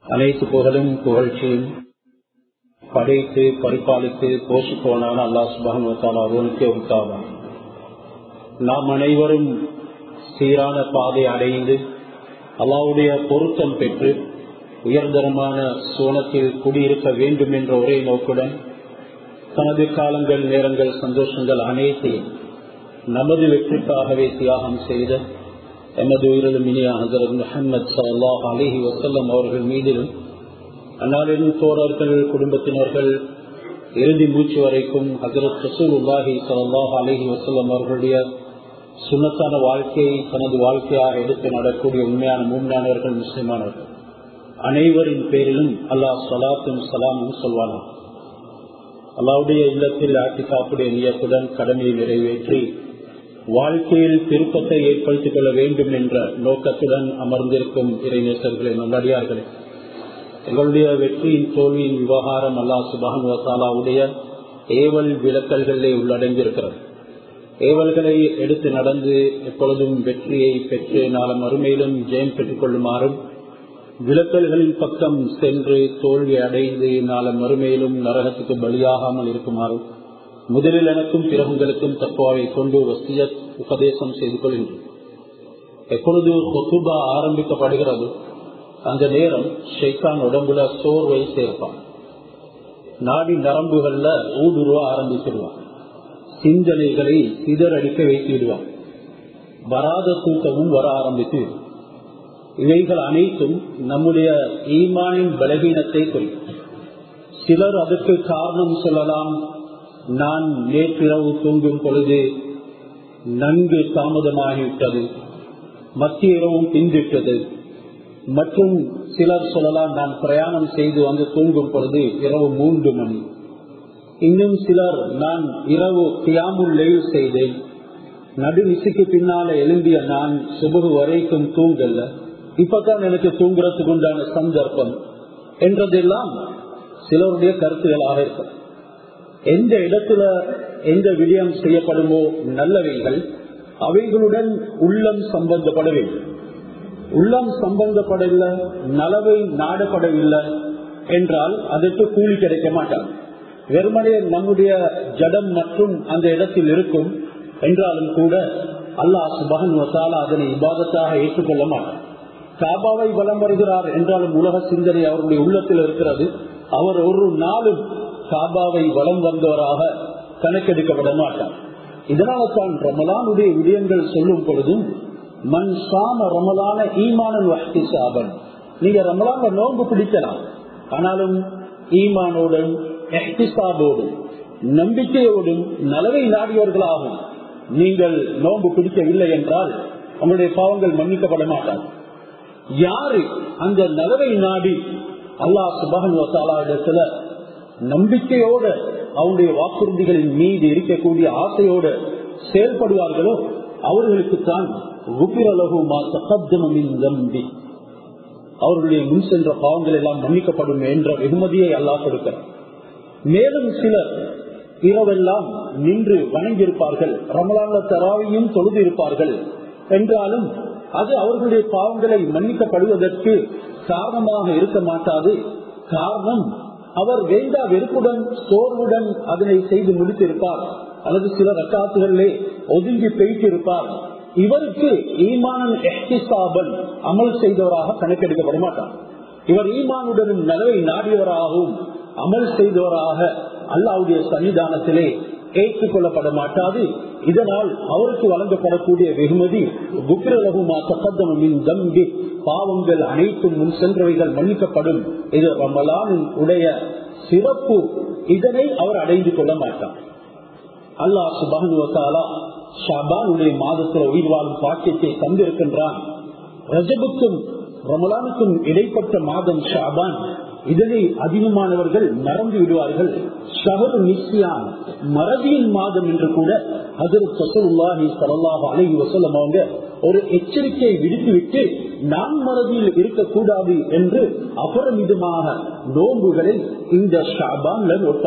அனைத்து புகழும் புகழ்ச்சியும் படைத்து பரிபாலித்து போஷிப்பவனான அல்லா சுபான் அவனுக்கே உத்தாவான் நாம் அனைவரும் சீரான பாதை அடைந்து அல்லாவுடைய பொருத்தம் பெற்று உயர்தரமான சோனத்தில் குடியிருக்க வேண்டும் என்ற ஒரே நோக்குடன் தனது காலங்கள் நேரங்கள் சந்தோஷங்கள் அனைத்தையும் நமது வெற்றிக்காகவே தியாகம் செய்த எமது உயிரிலும் இனிய ஹசரத் முகமது சல்லாஹ் அலிஹி வசல்லம் அவர்கள் மீதிலும் அந்நாளின் தோழர்கள் குடும்பத்தினர்கள் இறுதி மூச்சு வரைக்கும் ஹசரத் ரசூல் உல்லாஹி சல்லாஹ் அலிஹி வசல்லம் அவர்களுடைய சுண்ணத்தான வாழ்க்கையை தனது வாழ்க்கையாக எடுத்து நடக்கூடிய உண்மையான மூன்றானவர்கள் முஸ்லிமானவர்கள் அனைவரின் பேரிலும் அல்லாஹ் சலாத்தும் சலாமும் சொல்வானா அல்லாவுடைய இல்லத்தில் ஆட்டிக்காப்புடைய நியத்துடன் கடமையை நிறைவேற்றி வாழ்க்கையில் திருப்பத்தை ஏற்படுத்திக் கொள்ள வேண்டும் என்ற நோக்கத்துடன் அமர்ந்திருக்கும் இறைநேசர்களை நல்லடியார்களே எங்களுடைய வெற்றியின் தோல்வியின் விவகாரம் அல்லா சுபான் வசாலாவுடைய ஏவல் விளக்கல்களே உள்ளடங்கியிருக்கிறது ஏவல்களை எடுத்து நடந்து எப்பொழுதும் வெற்றியை பெற்று நாளம் மறுமையிலும் ஜெயம் பெற்றுக் கொள்ளுமாறும் விளக்கல்களின் பக்கம் சென்று தோல்வி அடைந்து நாளம் மறுமையிலும் நரகத்துக்கு பலியாகாமல் இருக்குமாறும் முதலில் எனக்கும் பிறகுங்களுக்கும் தக்குவாவை கொண்டு வசியத் உபதேசம் செய்து கொள்கின்றோம் எப்பொழுது கொத்துபா ஆரம்பிக்கப்படுகிறது அந்த நேரம் ஷைத்தான் உடம்புல சோர்வை சேர்ப்பான் நாடி நரம்புகள்ல ஊடுருவ ஆரம்பிச்சிருவான் சிந்தனைகளை சிதறடிக்க வைத்திடுவான் வராத தூக்கமும் வர ஆரம்பித்து இவைகள் அனைத்தும் நம்முடைய ஈமானின் பலகீனத்தை குறிக்கும் சிலர் அதற்கு காரணம் சொல்லலாம் நான் நேற்றிரவு தூங்கும் பொழுது நன்கு தாமதமாகிவிட்டது மத்திய இரவும் பிந்திட்டது மற்றும் சிலர் சொல்லலாம் நான் பிரயாணம் செய்து வந்து தூங்கும் பொழுது இரவு மூன்று மணி இன்னும் சிலர் நான் இரவு தியாமுல் லெயில் செய்தேன் நடுவிசுக்கு பின்னால எழும்பிய நான் சுபகு வரைக்கும் தூங்கல இப்பதான் எனக்கு தூங்குறதுக்கு உண்டான சந்தர்ப்பம் என்றதெல்லாம் சிலருடைய கருத்துகளாக இருக்கும் எந்த இடத்துல எந்த விடயம் செய்யப்படுமோ நல்லவைகள் அவைகளுடன் உள்ளம் சம்பந்தப்பட வேண்டும் உள்ளம் சம்பந்தப்படவில்லை நலவை நாடப்படவில்லை என்றால் அதற்கு கூலி கிடைக்க மாட்டாங்க வெறுமனே நம்முடைய ஜடம் மற்றும் அந்த இடத்தில் இருக்கும் என்றாலும் கூட அல்லாஹ் சுபகன் வசாலா அதனை இபாதத்தாக ஏற்றுக்கொள்ள மாட்டார் காபாவை வலம் வருகிறார் என்றாலும் உலக சிந்தனை அவருடைய உள்ளத்தில் இருக்கிறது அவர் ஒரு நாளும் காபாவை வலம் வந்தவராக கணக்கெடுக்கப்பட மாட்டார் இதனால தான் ரமலானுடைய விடயங்கள் சொல்லும் பொழுதும் மண் சாம ரமலான ஈமானன் வஹ்தி சாபன் நீங்க ரமலான நோன்பு பிடிக்கலாம் ஆனாலும் ஈமானோடும் எஹ்திசாபோடும் நம்பிக்கையோடும் நலவை நாடியவர்களாகும் நீங்கள் நோன்பு பிடிக்கவில்லை என்றால் உங்களுடைய பாவங்கள் மன்னிக்கப்பட மாட்டார் யாரு அந்த நலவை நாடி அல்லாஹ் சுபகன் வசாலா இடத்துல நம்பிக்கையோட அவனுடைய வாக்குறுதிகளின் மீது இருக்கக்கூடிய ஆசையோட செயல்படுவார்களோ அவர்களுக்கு தான் நம்பி அவர்களுடைய முன் சென்ற பாவங்கள் எல்லாம் மன்னிக்கப்படும் என்ற வெகுமதியை அல்லாஹ் கொடுக்கிறார் மேலும் சிலர் இரவெல்லாம் நின்று வணங்கியிருப்பார்கள் ரமலான தராவையும் தொழுது இருப்பார்கள் என்றாலும் அது அவர்களுடைய பாவங்களை மன்னிக்கப்படுவதற்கு காரணமாக இருக்க மாட்டாது காரணம் அவர் வேண்டா வெறுப்புடன் சோர்வுடன் அதனை செய்து முடித்திருப்பார் அல்லது சில ரக்காத்துகளிலே ஒதுங்கி பெய்திருப்பார் இவருக்கு ஈமானன் எஹ்திசாபன் அமல் செய்தவராக கணக்கெடுக்கப்பட மாட்டார் இவர் ஈமானுடனும் நலவை நாடியவராகவும் அமல் செய்தவராக அல்லாவுடைய சன்னிதானத்திலே ஏற்றுக்கொள்ளப்பட மாட்டாது இதனால் அவருக்கு வழங்கப்படக்கூடிய வெகுமதி குப்பிரலகுமா தக்கத்தமின் தம்பி பாவங்கள் அனைத்தும் முன் சென்றவைகள் மன்னிக்கப்படும் இது ரமலானின் உடைய சிறப்பு இதனை அவர் அடைந்து கொள்ள மாட்டார் அல்லாஹ் சுபானுவத்தாலா ஷாபானுடைய மாதத்தில் உயிர் வாழும் பாக்கியத்தை தந்திருக்கின்றான் ரஜபுக்கும் ரமலானுக்கும் இடைப்பட்ட மாதம் ஷாபான் இதனை அதிகமானவர்கள் மறந்து விடுவார்கள் ஷஹரு நிஸ்யான் மறதியின் மாதம் என்று கூட ஹசரத் சசூல்லாஹி சல்லாஹ் அலஹி வசலம் அவங்க ஒரு எச்சரிக்கையை விடுத்துவிட்டு நான் மறதியில் இருக்கக்கூடாது என்று அபரமிதமாக நோன்புகளை இந்த ஷாபான்ல நோட்டார்கள்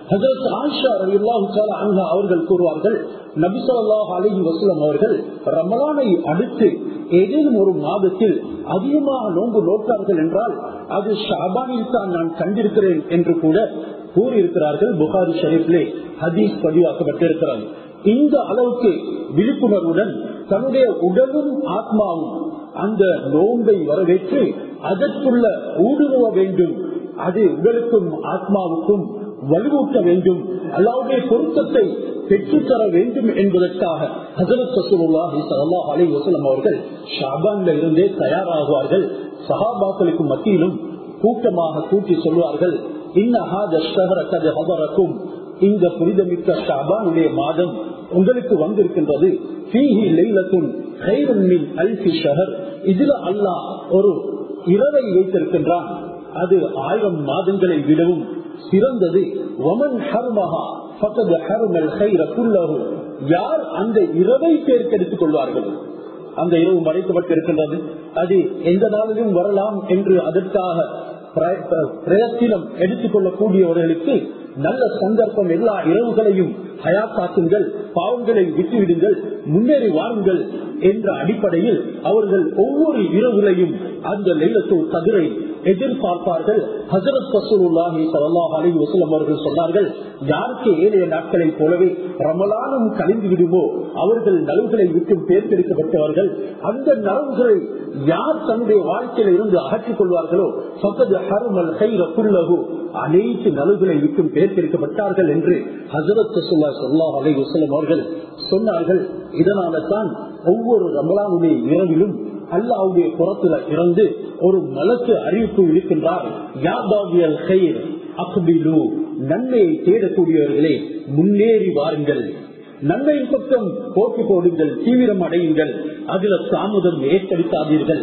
ஹசரத் ஆஷா ரலியல்லாஹு தஆலா அன்ஹா அவர்கள் கூறுவார்கள் நபி ஸல்லல்லாஹு அலைஹி வஸல்லம் அவர்கள் ரமலானை அடுத்து ஏதேனும் ஒரு மாதத்தில் அதிகமாக நோன்பு நோட்டார்கள் என்றால் அது ஷாபானில் தான் நான் கண்டிருக்கிறேன் என்று கூட கூறியிருக்கிறார்கள் புகாரி ஷரீஃபிலே ஹதீஸ் பதிவாக்கப்பட்டிருக்கிறது இந்த அளவுக்கு விழிப்புணர்வுடன் தன்னுடைய உடலும் ஆத்மாவும் அந்த நோன்பை வரவேற்று அதற்குள்ள ஊடுருவ வேண்டும் அது உடலுக்கும் ஆத்மாவுக்கும் வலுவூட்ட வேண்டும் அல்லாவுடைய பொருத்தத்தை பெற்றுத்தர வேண்டும் என்பதற்காக ஹசரத் சசூலுல்லாஹி ஸல்லல்லாஹு அலைஹி வஸல்லம் அவர்கள் ஷாபான்ல இருந்தே தயாராகுவார்கள் சஹாபாக்களுக்கு மத்தியிலும் கூட்டமாக கூட்டி சொல்வார்கள் இந்த புனிதமிக்க ஷாபானுடைய மாதம் உங்களுக்கு வந்திருக்கின்றது இதுல அல்லாஹ் ஒரு இரவை வைத்திருக்கின்றான் அது ஆயிரம் மாதங்களை விடவும் சிறந்தது ஒமன் ஹர்மஹா பக்கது ஹர்மல் ஹைர குல்லஹு யார் அந்த இரவை தேர்ந்தெடுத்துக் கொள்வார்கள் அந்த இரவு மறைக்கப்பட்டிருக்கின்றது அது எந்த நாளிலும் வரலாம் என்று அதற்காக பிரயத்தினம் எடுத்துக் கொள்ளக்கூடியவர்களுக்கு நல்ல சந்தர்ப்பம் எல்லா இரவுகளையும் ஹயாத்தாக்குங்கள் பாவங்களை விட்டுவிடுங்கள் முன்னேறி வாருங்கள் என்ற அடிப்படையில் அவர்கள் ஒவ்வொரு இரவுகளையும் அந்த லைலத்துள் கதிரை எதிர்பார்ப்பார்கள் ஹசரத் பசூலுல்லாஹி சல்லாஹ் அலி வசலம் அவர்கள் சொன்னார்கள் யாருக்கு ஏழைய நாட்களை போலவே ரமலானும் கழிந்து விடுமோ அவர்கள் நலவுகளை விட்டு தேர்ந்தெடுக்கப்பட்டவர்கள் அந்த நலவுகளை யார் தன்னுடைய வாழ்க்கையில இருந்து அகற்றிக் கொள்வார்களோ பக்கத்து ஹருமல் கைர புல்லகு அனைத்து நலவுகளை விட்டும் தேர்ந்தெடுக்கப்பட்டார்கள் என்று ஹசரத் சுல்லா சொல்லா அலி வசலம் அவர்கள் சொன்னார்கள் இதனால தான் ஒவ்வொரு ரமலானுடைய இரவிலும் அல்லாவுடைய புறத்துல இருந்து ஒரு மலக்கு அறிவிப்பு இருக்கின்றார் நன்மையை தேடக்கூடியவர்களே முன்னேறி வாருங்கள் நன்மையின் பக்கம் போட்டி போடுங்கள் தீவிரம் அடையுங்கள் அதுல தாமதம் ஏற்படுத்தாதீர்கள்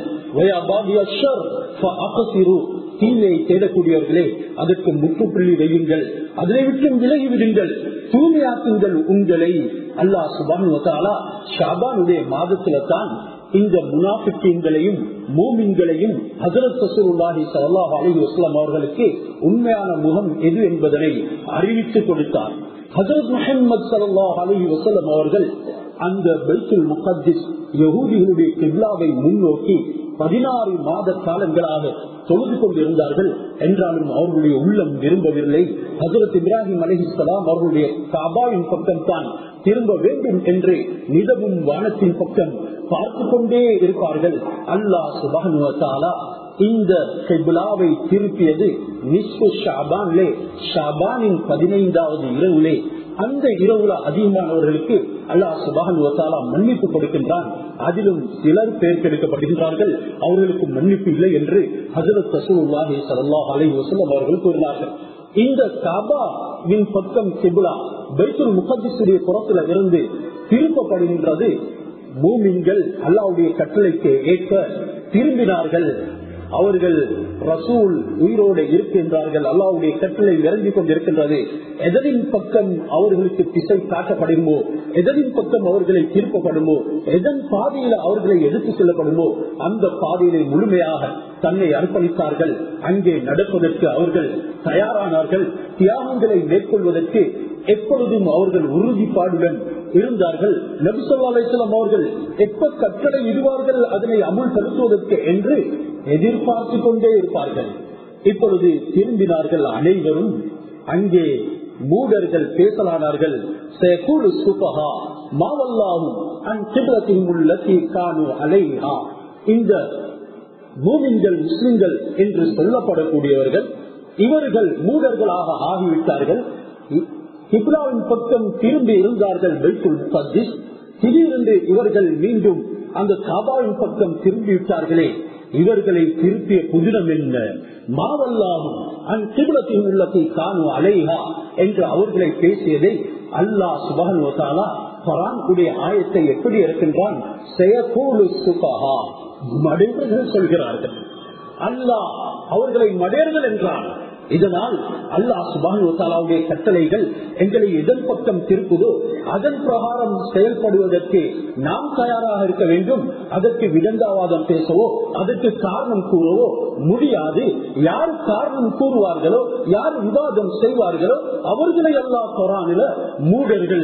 தீமையை தேடக்கூடியவர்களே அதற்கு முற்றுப்புள்ளி வையுங்கள் அதனை விட்டும் விலகி விடுங்கள் தூய்மையாக்குங்கள் உங்களை அல்லா சுபானுவத்தாலா ஷாபானுடைய மாதத்துல தான் இந்த முனாபிக்கீன்களையும் மூமின்களையும் ஹசரத் சசூருல்லாஹி சல்லாஹ் அலி வஸ்லாம் அவர்களுக்கு உண்மையான முகம் எது என்பதனை அறிவித்து கொடுத்தார் ஹசரத் முஹம்மது சல்லாஹ் அலி வசலம் அவர்கள் அந்த பைத்துல் முகத்திஸ் யகூதிகளுடைய கிப்லாவை முன்னோக்கி பதினாறு மாத காலங்களாக தொழுது கொண்டிருந்தார்கள் என்றாலும் அவர்களுடைய உள்ளம் விரும்பவில்லை ஹசரத் இப்ராஹிம் அலிஹிஸ்லாம் அவர்களுடைய காபாவின் பக்கம் தான் திரும்ப வேண்டும் என்று நிலவும் வானத்தின் பக்கம் பார்த்து கொண்டே இருப்பார்கள் அல்லாஹ் சுபானுவத்தாலா இந்த கெபுலாவை திருப்பியது நிஸ்பு ஷாபான்லே ஷாபானின் பதினைந்தாவது இரவுலே அந்த இரவுல அதிகமானவர்களுக்கு அல்லாஹ் சுபானுவத்தாலா மன்னிப்பு கொடுக்கின்றான் அதிலும் சிலர் பேர் கெடுக்கப்படுகின்றார்கள் அவர்களுக்கு மன்னிப்பு இல்லை என்று ஹசரத் ரசூல்லாஹி சல்லாஹ் அலி வசலம் அவர்கள் கூறினார்கள் இந்த காபாவின் பக்கம் கிபுலா பைத்துல் முகத்திசுடைய புறத்துல இருந்து திருப்பப்படுகின்றது மூமின்கள் அல்லாவுடைய கட்டளைக்கு ஏற்ப திரும்பினார்கள் அவர்கள் ரசூல் உயிரோடு இருக்கின்றார்கள் அல்லாவுடைய கட்டளை இறங்கிக் கொண்டிருக்கின்றது எதனின் பக்கம் அவர்களுக்கு திசை காட்டப்படுமோ எதனின் பக்கம் அவர்களை திருப்பப்படுமோ எதன் பாதையில அவர்களை எடுத்து செல்லப்படுமோ அந்த பாதையிலே முழுமையாக தன்னை அர்ப்பணித்தார்கள் அங்கே நடப்பதற்கு அவர்கள் தயாரானார்கள் தியாகங்களை மேற்கொள்வதற்கு எப்பொழுதும் அவர்கள் உறுதிப்பாடுடன் இருந்தார்கள் நபிசல்லா அலிஸ்லாம் அவர்கள் எப்ப கட்டளை இடுவார்கள் அதனை அமுல்படுத்துவதற்கு என்று எதிர்பார்த்து கொண்டே இருப்பார்கள் இப்பொழுது திரும்பினார்கள் அனைவரும் அங்கே மூடர்கள் பேசலானார்கள் இந்த மூமின்கள் முஸ்லிம்கள் என்று சொல்லப்படக்கூடியவர்கள் இவர்கள் மூடர்களாக ஆகிவிட்டார்கள் இப்ராவின் பக்கம் திரும்பி இருந்தார்கள் பைத்துல் முகத்திஸ் திடீரென்று இவர்கள் மீண்டும் அந்த காபாவின் பக்கம் திரும்பிவிட்டார்களே இவர்களை திருப்பிய புதினம் என்ன மாவல்லாகும் அந்நிபுலத்தின் உள்ளத்தை காணும் அலைஹா என்று அவர்களை பேசியதை அல்லாஹ் சுபகனுவத்தாலா பரான்குடைய ஆயத்தை எப்படி இருக்கின்றான் செயற்கோடு சுபகா மடைவர்கள் சொல்கிறார்கள் அல்லாஹ் அவர்களை மடையர்கள் என்றான் இதனால் அல்லாஹ் சுபானுடைய கட்டளைகள் எங்களை எதன் பக்கம் திருப்புதோ அதன் பிரகாரம் செயல்படுவதற்கு நாம் தயாராக இருக்க வேண்டும் அதற்கு விடந்தாவாதம் பேசவோ அதற்கு காரணம் கூறவோ முடியாது யார் காரணம் கூறுவார்களோ யார் விவாதம் செய்வார்களோ அவர்களை அல்லா குரானில மூடர்கள்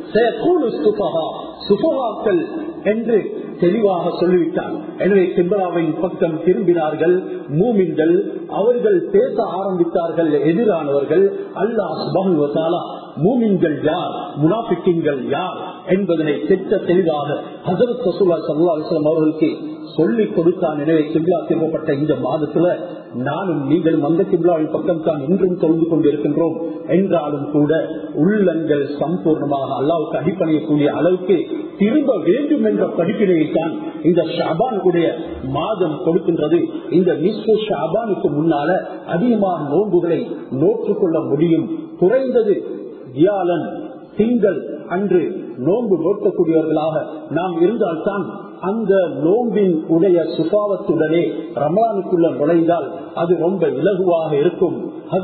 சுபகாக்கள் என்று தெளிவாக சொல்லிவிட்டார் எனவே கிம்பராவின் பக்கம் திரும்பினார்கள் மூமின்கள் அவர்கள் பேச ஆரம்பித்தார்கள் எதிரானவர்கள் அல்லாஹ் சுபகுவத்தாலா மூமின்கள் யார் முனாபிக்கின்கள் யார் என்பதனை திட்ட தெளிவாக ஹசரத் ரசூல்லா சல்லா அலிஸ்லாம் அவர்களுக்கு சொல்லிக் கொடுத்தான் எனவே கிப்லா திரும்பப்பட்ட இந்த மாதத்துல நானும் நீங்களும் அந்த கிப்லாவின் பக்கம் தான் இன்றும் தொடர்ந்து கொண்டிருக்கின்றோம் என்றாலும் கூட உள்ளங்கள் சம்பூர்ணமாக அல்லாவுக்கு அடிப்படையக்கூடிய அளவுக்கு திரும்ப வேண்டும் என்ற படிப்பினையை தான் இந்த ஷாபானுடைய மாதம் கொடுக்கின்றது இந்த மிஸ்ரு ஷாபானுக்கு முன்னால அதிகமான நோன்புகளை நோற்றுக்கொள்ள முடியும் குறைந்தது வியாழன் திங்கள் அன்று நோன்பு நோக்கக்கூடியவர்களாக நாம் இருந்தால்தான் அந்த நோம்பின் உடைய சுபாவத்துடனே ரமலானுக்குள்ள நுழைந்தால் அது ரொம்ப இலகுவாக இருக்கும்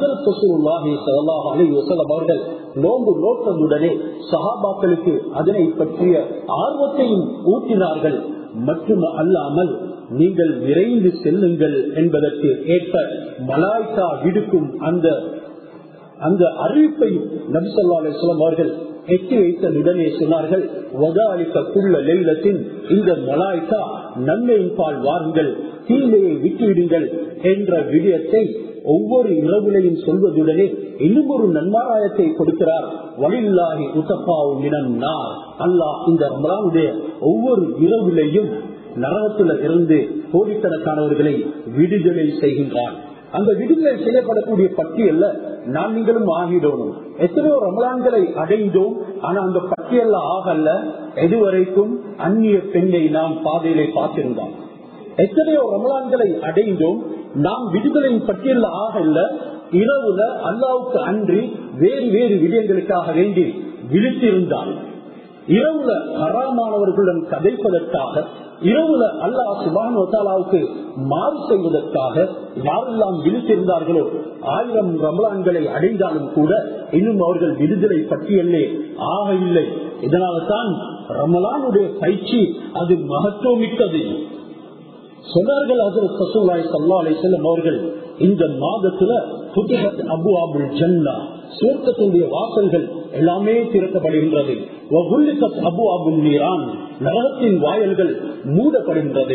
அவர்கள் நோன்பு நோக்கமுடனே சஹாபாக்களுக்கு அதனை பற்றிய ஆர்வத்தையும் ஊட்டினார்கள் மற்றும் அல்லாமல் நீங்கள் விரைந்து செல்லுங்கள் என்பதற்கு ஏற்ப மலாய்கா விடுக்கும் அந்த அந்த அறிவிப்பை நபிசல்லா அலிஸ்லாம் அவர்கள் எட்டி வைத்தவுடனே சொன்னார்கள் வதாலிக்குள்ள லெய்லத்தின் இந்த மலாய்கா நன்மையின் பால் வாருங்கள் தீமையை விட்டுவிடுங்கள் என்ற விடயத்தை ஒவ்வொரு இரவுலையும் சொல்வதுடனே இன்னும் ஒரு நன்மாராயத்தை கொடுக்கிறார் வலில்லாகி உத்தப்பாவும் இனம் நார் அல்லாஹ் இந்த ரமலானுடைய ஒவ்வொரு இரவுலையும் நரகத்துல இருந்து கோடிக்கணக்கானவர்களை விடுதலை செய்கின்றான் அந்த விடுதலை செய்யப்படக்கூடிய பட்டியல்ல நான் நீங்களும் ஆகிடணும் எத்தனையோ ரமலான்களை அடைந்தோம் ஆனா அந்த பட்டியல்ல ஆகல்ல எதுவரைக்கும் அந்நிய பெண்ணை நாம் பாதையிலே பார்த்திருந்தோம் எத்தனையோ ரமலான்களை அடைந்தோம் நாம் விடுதலையின் பட்டியல்ல ஆகல்ல இரவுல அல்லாவுக்கு அன்றி வேறு வேறு விடயங்களுக்காக வேண்டி விழித்திருந்தால் இரவுல ஹராமானவர்களுடன் கதைப்பதற்காக இரவுல அல்லாஹ் சுபானுக்கு மாறு செய்வதற்காக யாரெல்லாம் விழித்திருந்தார்களோ ஆயிரம் ரமலான்களை அடைந்தாலும் கூட இன்னும் அவர்கள் விடுதலை பட்டியலே ஆக இல்லை இதனால தான் ரமலானுடைய பயிற்சி அது மகத்துவமிக்கது சொன்னார்கள் அதில் சசுல்லாய் சல்லா அலை செல்லம் அவர்கள் இந்த மாதத்துல புத்தகத் அபு அபுல் ஜன்னா சுவர்க்கத்தினுடைய வாசல்கள் எல்லாமே திறக்கப்படுகின்றது அபு அபுல் நீரான் நரகத்தின் வாயல்கள் மூடப்படுகின்றது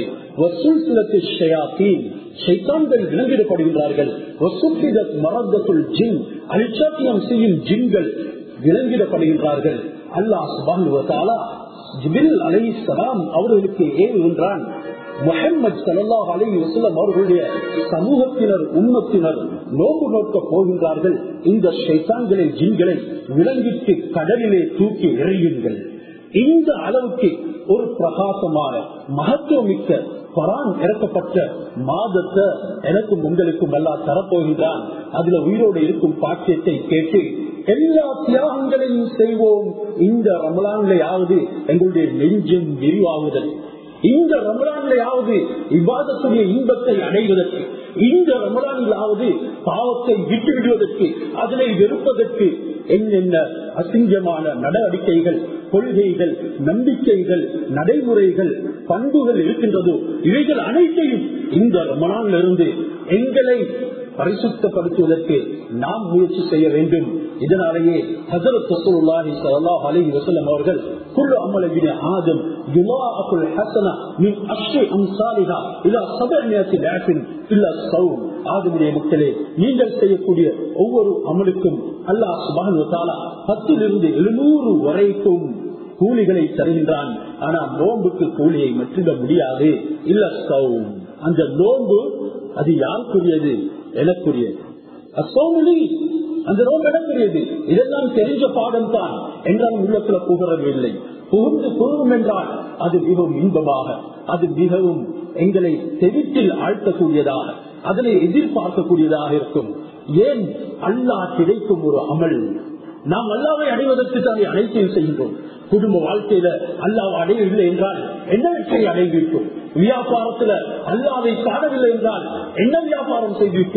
விளங்கிடப்படுகின்றார்கள் அலிச்சாத்தியம் செய்யும் ஜின்கள் விளங்கிடப்படுகின்றார்கள் அல்லாஹ் சுபானுவத்தாலா ஜிபில் அலை சலாம் அவர்களுக்கு ஏவுகின்றான் முகமது சல்லாஹ் அலி வசலம் அவர்களுடைய சமூகத்தினர் உண்மத்தினர் நோக்கு நோக்க போகின்றார்கள் இந்த ஷைத்தான்களை ஜின்களை விளங்கிட்டு கடலிலே தூக்கி எறியுங்கள் இந்த அளவுக்கு ஒரு பிரகாசமான மகத்துவமிக்க பரான் இறக்கப்பட்ட மாதத்தை எனக்கும் உங்களுக்கும் அல்லா தரப்போகின்றான் அதுல உயிரோடு இருக்கும் பாக்கியத்தை கேட்டு எல்லா தியாகங்களையும் செய்வோம் இந்த ரமலான்லையாவது எங்களுடைய நெஞ்சம் விரிவாகுதல் இந்த ரமலான்லையாவது இவ்வாதத்துடைய இன்பத்தை அடைவதற்கு இந்த ரமலானிலாவது பாவத்தை விட்டு விடுவதற்கு அதனை வெறுப்பதற்கு என்னென்ன அசிங்கமான நடவடிக்கைகள் கொள்கைகள் நம்பிக்கைகள் நடைமுறைகள் பண்புகள் இருக்கின்றதோ இவைகள் அனைத்தையும் இந்த ரமலானிலிருந்து எங்களை பரிசுத்தப்படுத்துவதற்கு நாம் முயற்சி செய்ய வேண்டும் இதனாலேயே ஹசரத் ரசூலுல்லாஹி ஸல்லல்லாஹு அலைஹி வஸல்லம் அவர்கள் குல்லு அமலின் ஆதம் யுலாஅத்துல் ஹஸன மின் அஷ்ரி அம்சாலிஹா இலா சபஅமியத்தி லாஃபின் இல்ல ஸௌம் ஆதமுடைய மக்களே நீங்கள் செய்யக்கூடிய ஒவ்வொரு அமலுக்கும் அல்லாஹ் சுப்ஹானஹு வ தஆலா 10 இருந்து 700 வரைக்கும் கூலிகளை தருகின்றான் ஆனா நோன்புக்கு கூலியை மற்றிட முடியாது இல்ல சௌம் அந்த நோன்பு அது யாருக்குரியது எனக்குரியது அசோமொழி அந்த நோன்பு எனக்குரியது இதெல்லாம் தெரிஞ்ச பாடம் தான் என்றால் உள்ளத்துல புகழவில்லை புகுந்து புகும் என்றால் அது மிகவும் இன்பமாக அது மிகவும் எங்களை தெவிட்டில் ஆழ்த்தக்கூடியதாக அதனை எதிர்பார்க்கக்கூடியதாக இருக்கும் ஏன் அல்லாஹ் கிடைக்கும் ஒரு அமல் நாம் அல்லாவை அடைவதற்கு தான் அனைத்தையும் செய்கின்றோம் குடும்ப வாழ்க்கையில அல்லாவை அடையவில்லை என்றால் என்ன வெற்றியை அடைந்துவிட்டோம் வியாபாரத்துல அல்லாவை காணவில்லை என்றால் என்ன வியாபாரம் செய்துவிட்டோம்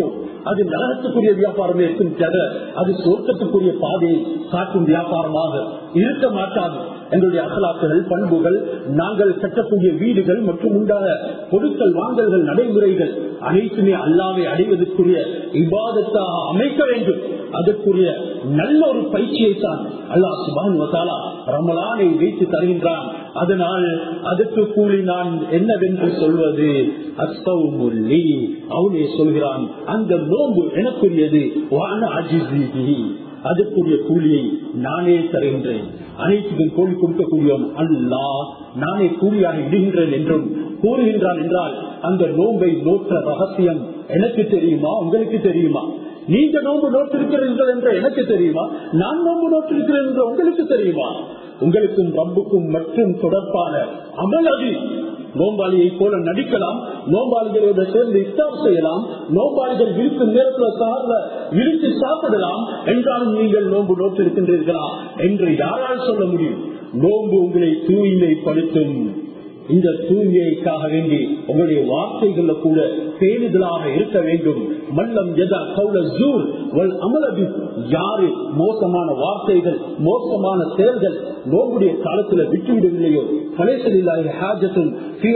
அது நரகத்துக்குரிய வியாபாரமே இருக்கும் தவிர அது சொர்க்கத்துக்குரிய பாதையை காட்டும் வியாபாரமாக இருக்க மாட்டாது எங்களுடைய அகலாக்குகள் பண்புகள் நாங்கள் கட்டக்கூடிய வீடுகள் மற்றும் உண்டான பொருட்கள் வாங்கல்கள் நடைமுறைகள் அனைத்துமே அல்லாவை அடைவதற்குரிய இபாதத்தாக அமைக்க வேண்டும் அதற்குரிய நல்ல ஒரு பயிற்சியை தான் அல்லாஹ் சுபான் வசாலா ரமலானை வைத்து தருகின்றான் அதனால் அதற்கு கூலி நான் என்னவென்று சொல்வது அஸ்தவுமுல்லி அவனே சொல்கிறான் அந்த நோன்பு எனக்குரியது வான அஜிசி அதற்குரிய கூலியை நானே தருகின்றேன் அனைத்துக்கும் கூலி கொடுக்கக்கூடியவன் அல்லா நானே கூலியாக இடுகின்றேன் என்றும் கூறுகின்றான் என்றால் அந்த நோன்பை நோற்ற ரகசியம் எனக்கு தெரியுமா உங்களுக்கு தெரியுமா நீங்க நோன்பு நோட்டிருக்கிறீர்கள் என்று எனக்கு தெரியுமா நான் நோன்பு நோட்டிருக்கிறேன் என்று உங்களுக்கு தெரியுமா உங்களுக்கும் ரப்புக்கும் மற்றும் தொடர்பான அமல் அது நோம்பாளியை போல நடிக்கலாம் நோம்பாளிகளோட சேர்ந்து இஃப்தார் செய்யலாம் நோம்பாளிகள் இருக்கும் நேரத்தில் சார்ல இழுத்து சாப்பிடலாம் என்றாலும் நீங்கள் நோன்பு நோட்டு இருக்கின்றீர்களா என்று யாரால் சொல்ல முடியும் நோன்பு உங்களை தூய்மைப்படுத்தும் இந்த தூய்மைக்காக வேண்டி உங்களுடைய வார்த்தைகள்ல கூட பேணுதலாக இருக்க வேண்டும் மல்லம் எதா கவுல ஜூர் வல் அமலபி யாரு மோசமான வார்த்தைகள் மோசமான செயல்கள் நோம்புடைய காலத்துல விட்டுவிடவில்லையோ கலேசலில்லாஹி ஹாஜத்தும்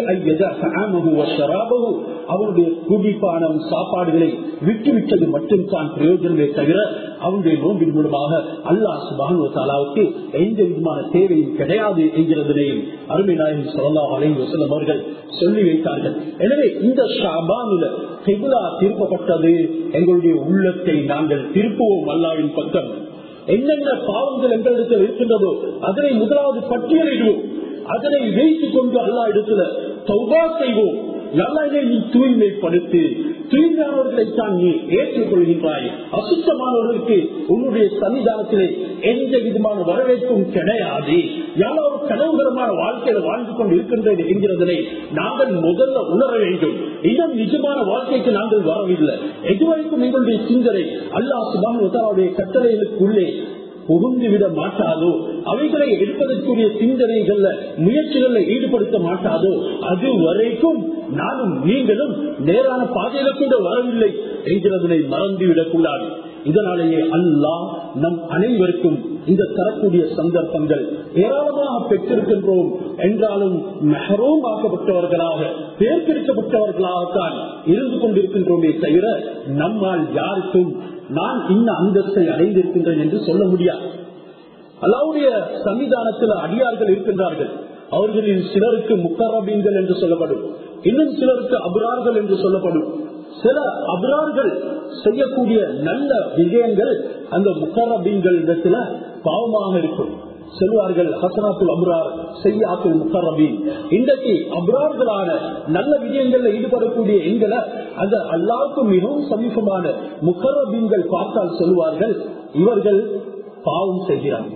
அவருடைய குடிப்பானம் சாப்பாடுகளை விட்டுவிட்டது மட்டும் தான் பிரயோஜனமே தவிர அவனுடைய நோம்பின் மூலமாக அல்லாஹ் சுபானு தாலாவுக்கு எந்த விதமான தேவையும் கிடையாது என்கிறதனையும் அருமை நாயகம் சொல்லா அலை வசலம் அவர்கள் சொல்லி வைத்தார்கள் எனவே இந்த ஷாபானுல செகுலா திருப்பப்பட்டது எங்களுடைய உள்ளத்தை நாங்கள் திருப்புவோம் அல்லாவின் பக்கம் என்னென்ன பாவங்கள் எங்களிடத்தில் இருக்கின்றதோ அதனை முதலாவது பட்டியலிடுவோம் அதனை வைத்துக் கொண்டு அல்லா இடத்துல சௌபா செய்வோம் நல்லதை நீ தூய்மைப்படுத்தி தூய்மையானவர்களை தான் நீ ஏற்றுக்கொள்கின்றாய் அசுத்தமானவர்களுக்கு உன்னுடைய சன்னிதானத்திலே எந்த விதமான வரவேற்பும் கிடையாது யாரோ ஒரு கனவுகரமான வாழ்க்கையில வாழ்ந்து கொண்டு இருக்கின்றது என்கிறதனை நாங்கள் முதல்ல உணர வேண்டும் இன்னும் நிஜமான வாழ்க்கைக்கு நாங்கள் வரவில்லை எதுவரைக்கும் எங்களுடைய சிந்தனை அல்லாஹ் சுபானுடைய கட்டளைகளுக்குள்ளே புகுந்து விட மாட்டாதோ அவைகளை எடுப்பதற்குரிய சிந்தனைகள்ல முயற்சிகள்ல ஈடுபடுத்த மாட்டாதோ அது வரைக்கும் நானும் நீங்களும் நேரான பாதையில கூட வரவில்லை என்கிறதனை மறந்துவிடக் கூடாது இதனாலேயே அல்லாஹ் நம் அனைவருக்கும் இந்த தரக்கூடிய சந்தர்ப்பங்கள் ஏராளமாக பெற்றிருக்கின்றோம் என்றாலும் மெஹரோம் ஆக்கப்பட்டவர்களாக பேர்பிடிக்கப்பட்டவர்களாகத்தான் இருந்து கொண்டிருக்கின்றோமே தவிர நம்மால் யாருக்கும் நான் இன்ன அந்தஸ்தை அடைந்திருக்கின்றேன் என்று சொல்ல முடியாது அல்லாவுடைய சன்னிதானத்தில் அடியார்கள் இருக்கின்றார்கள் அவர்களில் சிலருக்கு முக்கரபீன்கள் என்று சொல்லப்படும் இன்னும் சிலருக்கு அபுரார்கள் என்று சொல்லப்படும் சில அபுரார்கள் செய்யக்கூடிய நல்ல விஜயங்கள் அந்த முக்கரபீன்கள் இடத்துல பாவமாக இருக்கும் செல்வார்கள் ஹசனாத்துல் அபுரார் செய்யாத்துல் முக்கரபீன் இன்றைக்கு அபுரார்களான நல்ல விஜயங்கள்ல ஈடுபடக்கூடிய எங்களை அந்த அல்லாவுக்கு மிகவும் சமீபமான முக்கரபீன்கள் பார்த்தால் சொல்லுவார்கள் இவர்கள் பாவம் செய்கிறார்கள்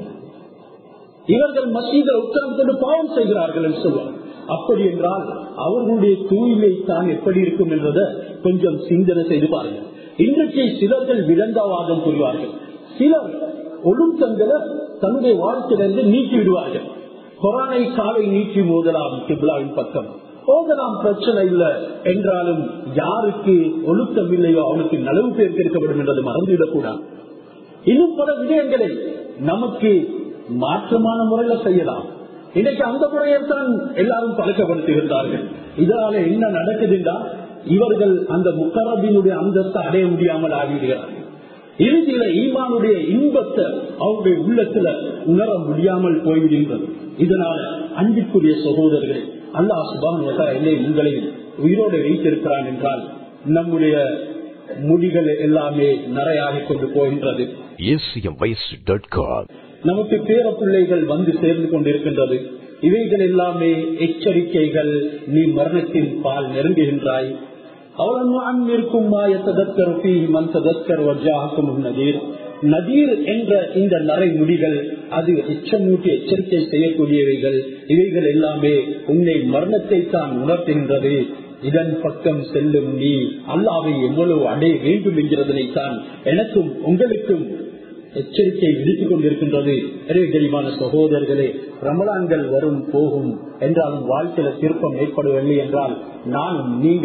இவர்கள் மசீதை உட்கார்ந்து கொண்டு பாவம் செய்கிறார்கள் என்று சொல்வார் அப்படி என்றால் அவர்களுடைய தூய்மை தான் எப்படி இருக்கும் என்றதை கொஞ்சம் சிந்தனை செய்து பாருங்கள் இன்றைக்கு சிலர்கள் விளந்தாவாதம் புரிவார்கள் சிலர் ஒழுக்கங்களை தன்னுடைய வாழ்க்கையிலிருந்து நீக்கி விடுவார்கள் கொரோனை காலை நீக்கி மோதலாம் கிப்லாவின் பக்கம் போகலாம் பிரச்சனை இல்லை என்றாலும் யாருக்கு ஒழுக்கம் இல்லையோ அவனுக்கு நலவு பேர் கிடைக்கப்படும் என்றது மறந்துவிடக்கூடாது இன்னும் பல விடயங்களை நமக்கு மாற்றமான முறையில செய்யலாம் இன்னைக்கு அந்த முறையில் தான் எல்லாரும் பழக்கப்படுத்துகின்றார்கள் இதனால என்ன நடக்குதுன்னா இவர்கள் அந்த முக்கரபினுடைய அந்தஸ்தை அடைய முடியாமல் ஆகிவிடுகிறார்கள் இறுதியில ஈமானுடைய இன்பத்தை அவருடைய உள்ளத்துல உணர முடியாமல் போய்விடுகின்றது இதனால அன்பிற்குரிய சகோதரர்களே அல்லா சுபான் என்னை உங்களையும் உயிரோடு வைத்திருக்கிறான் என்றால் நம்முடைய முடிகள் எல்லாமே நரையாகிக் கொண்டு போகின்றது நமக்கு பேர பிள்ளைகள் வந்து சேர்ந்து கொண்டிருக்கின்றது இவைகள் எல்லாமே எச்சரிக்கைகள் நீ மரணத்தின் பால் நெருங்குகின்றாய் நதீர் என்ற இந்த நரைமுடிகள் அது எச்சமூட்டி எச்சரிக்கை செய்யக்கூடியவைகள் இவைகள் எல்லாமே உன்னை மரணத்தை தான் உணர்த்துகின்றது இதன் பக்கம் செல்லும் நீ அல்லாவை எவ்வளவு அடைய வேண்டும் என்கிறதனை தான் எனக்கும் உங்களுக்கும் எச்சரிக்கை விடுத்துக் கொண்டிருக்கின்றது எனவே தெரியுமான சகோதரர்களே ரமலான்கள் வரும் போகும் என்றாலும் வாழ்க்கையில திருப்பம் ஏற்படவில்லை என்றால் நானும் நீங்களும்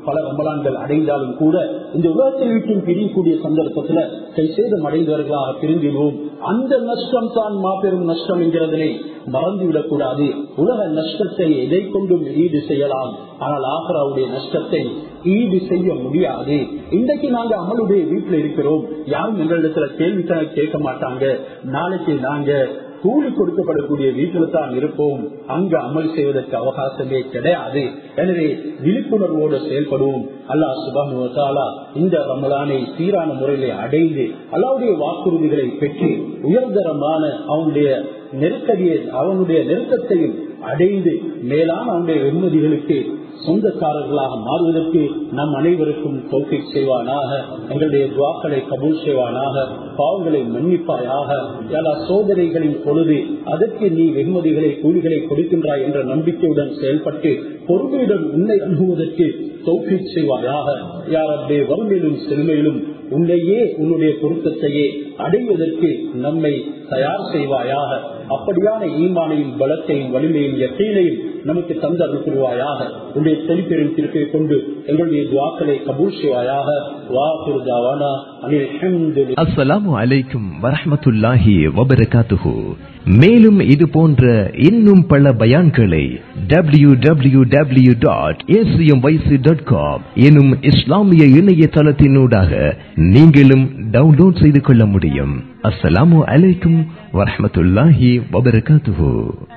பல ரமலான்கள் அடைந்தாலும் கூட இந்த உலகத்தை விட்டும் பிரியக்கூடிய சந்தர்ப்பத்துல கை சேதம் அடைந்தவர்களாக பிரிந்திடுவோம் அந்த நஷ்டம் தான் மாபெரும் நஷ்டம் என்கிறதனை மறந்துவிடக் கூடாது உலக நஷ்டத்தை எதை கொண்டும் ஈடு செய்யலாம் ஆனால் ஆகராவுடைய நஷ்டத்தை ஈடு செய்ய முடியாது இன்றைக்கு நாங்க அமலுடைய வீட்டுல இருக்கிறோம் யாரும் எங்களிடத்துல கேள்வி கேட்க மாட்டாங்க நாளைக்கு நாங்க கூலி கொடுக்கப்படக்கூடிய வீட்டில் தான் இருப்போம் அங்கு அமல் செய்வதற்கு அவகாசமே கிடையாது எனவே விழிப்புணர்வோடு செயல்படுவோம் அல்லாஹ் சுபானுவத்தாலா இந்த ரமலானை சீரான முறையிலே அடைந்து அல்லாவுடைய வாக்குறுதிகளை பெற்று உயர்தரமான அவனுடைய நெருக்கடியை அவனுடைய நெருக்கத்தையும் அடைந்து மேலான அவனுடைய வெகுமதிகளுக்கு சொந்தக்காரர்களாக மாறுவதற்கு நம் அனைவருக்கும் தோக்கை செய்வானாக எங்களுடைய துவாக்களை கபூல் செய்வானாக பாவங்களை மன்னிப்பாயாக எல்லா சோதனைகளின் பொழுது அதற்கு நீ வெகுமதிகளை கூலிகளை கொடுக்கின்றாய் என்ற நம்பிக்கையுடன் செயல்பட்டு பொறுமையுடன் உன்னை அணுகுவதற்கு தோக்கை செய்வாயாக யாரே வறுமையிலும் செழுமையிலும் உன்னையே உன்னுடைய பொருத்தத்தையே அடைவதற்கு நம்மை தயார் செய்வாயாக அப்படியான ஈமானையும் பலத்தையும் வலிமையும் எத்தையிலையும் நமக்கு தந்தருள் புரிவாயாக உன்னுடைய தெளிப்பெரும் திருப்பை கொண்டு எங்களுடைய துவாக்களை கபூல் செய்வாயாக வாக்குருதாவானா அனில் அஸ்ஸலாமு அலைக்கும் வரஹ்மத்துல்லாஹி வபரகாத்துஹு மேலும் இது போன்ற இன்னும் பல பயான்களை W W W dot dot com எனும் இஸ்லாமிய இணையதளத்தினூடாக நீங்களும் டவுன்லோட் செய்து கொள்ள முடியும் அஸ்ஸலாமு அலைக்கும் வரஹ்மத்துல்லாஹி வபரகாத்துஹு